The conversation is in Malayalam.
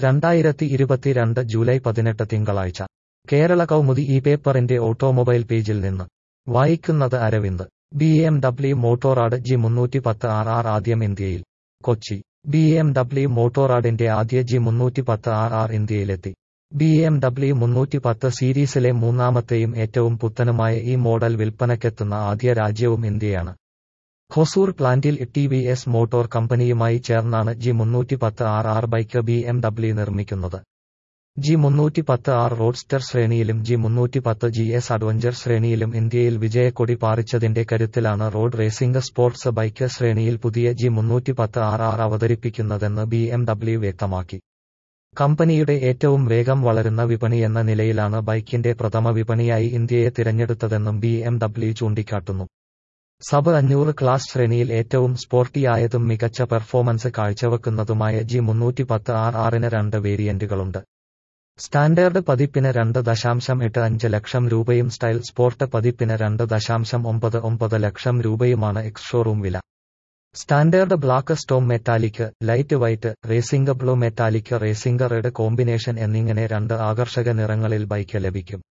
രണ്ടായിരത്തി ഇരുപത്തിരണ്ട് ജൂലൈ പതിനെട്ട് തിങ്കളാഴ്ച കേരള കൗമുദി ഈ പേപ്പറിന്റെ ഓട്ടോമൊബൈൽ പേജിൽ നിന്ന് വായിക്കുന്നത് Aravind B M W Motorrad G മുന്നൂറ്റി പത്ത് ആർ ആർ ആദ്യം ഇന്ത്യയിൽ കൊച്ചി ബി എം ഡബ്ല്യു മോട്ടോറാഡിന്റെ ആദ്യ ജി മുന്നൂറ്റി പത്ത് ആർ ആർ ഇന്ത്യയിലെത്തി ബി എം ഡബ്ല്യു മുന്നൂറ്റി പത്ത് സീരീസിലെ മൂന്നാമത്തെയും ഏറ്റവും പുത്തനുമായ ഈ മോഡൽ വിൽപ്പനയ്ക്കെത്തുന്ന ആദ്യ രാജ്യവും ഇന്ത്യയാണ് ഹൊസൂർ പ്ലാന്റിൽ ടി വി എസ് മോട്ടോർ കമ്പനിയുമായി ചേർന്നാണ് ജി മുന്നൂറ്റി പത്ത് R R bike B M W നിർമ്മിക്കുന്നത് ജി മുന്നൂറ്റി പത്ത് ആർ റോഡ്സ്റ്റർ ശ്രേണിയിലും ജി മുന്നൂറ്റി പത്ത് ജി എസ് അഡ്വഞ്ചർ ശ്രേണിയിലും ഇന്ത്യയിൽ വിജയക്കൊടി പാറിച്ചതിന്റെ കരുത്തിലാണ് റോഡ് റേസിംഗ് സ്പോർട്സ് ബൈക്ക് ശ്രേണിയിൽ പുതിയ ജി മുന്നൂറ്റി പത്ത് ആർ ആർ അവതരിപ്പിക്കുന്നതെന്ന് ബി എം ഡബ്ല്യു വ്യക്തമാക്കി കമ്പനിയുടെ ഏറ്റവും വേഗം വളരുന്ന വിപണിയെന്ന നിലയിലാണ് ബൈക്കിന്റെ പ്രഥമ വിപണിയായി ഇന്ത്യയെ തിരഞ്ഞെടുത്തതെന്നും ബി എം ഡബ്ല്യു ചൂണ്ടിക്കാട്ടുന്നു സബ് അഞ്ഞൂറ് ക്ലാസ് ശ്രേണിയിൽ ഏറ്റവും സ്പോർട്ടിയായതും മികച്ച പെർഫോമൻസ് കാഴ്ചവെക്കുന്നതുമായ ജി മുന്നൂറ്റി പത്ത് ആർ ആറിന് രണ്ട് വേരിയന്റുകളുണ്ട് സ്റ്റാൻഡേർഡ് പതിപ്പിന് രണ്ട് ദശാംശം എട്ട് അഞ്ച് ലക്ഷം രൂപയും സ്റ്റൈൽ സ്പോർട്ട് പതിപ്പിന് രണ്ട് ദശാംശം ഒമ്പത് ഒമ്പത് ലക്ഷം രൂപയുമാണ് എക്സ് ഷോറൂം വില standard black storm metallic light white racing blue metallic racing red combination എന്നിങ്ങനെ രണ്ട് ആകർഷക നിറങ്ങളിൽ ബൈക്ക് ലഭിക്കും